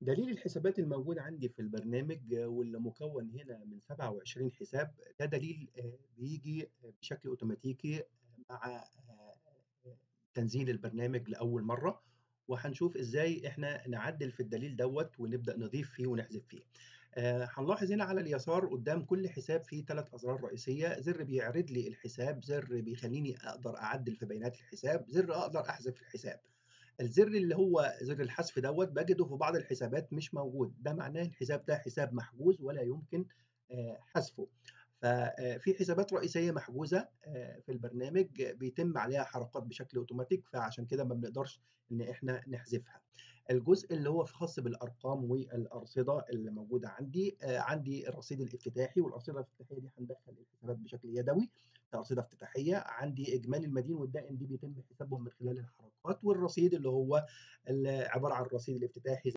دليل الحسابات الموجود عندي في البرنامج واللي مكون هنا من 27 حساب ده دليل آه، بيجي بشكل اوتوماتيكي مع آه، تنزيل البرنامج لأول مرة وهنشوف ازاي احنا نعدل في الدليل دوت ونبدأ نضيف فيه ونحذف فيه آه، هنلاحظ هنا على اليسار قدام كل حساب فيه ثلاث أزرار رئيسية زر بيعرض لي الحساب زر بيخليني أقدر أعدل في بيانات الحساب زر أقدر أحذف الحساب الزر اللي هو زر الحذف دوت باجده في بعض الحسابات مش موجود ده معناه الحساب ده حساب محجوز ولا يمكن آه، حذفه ففي حسابات رئيسيه محجوزه آه، في البرنامج بيتم عليها حركات بشكل اوتوماتيك فعشان كده ما بنقدرش ان احنا نحذفها الجزء اللي هو خاص بالارقام والارصده اللي موجوده عندي آه، عندي الرصيد الافتتاحي والارصده الافتتاحيه دي هندخل الحسابات بشكل يدوي كارصده افتتاحيه عندي اجمالي المدين والدائن دي بيتم حسابهم من خلال الحركات والرصيد اللي هو عباره عن الرصيد الافتتاحي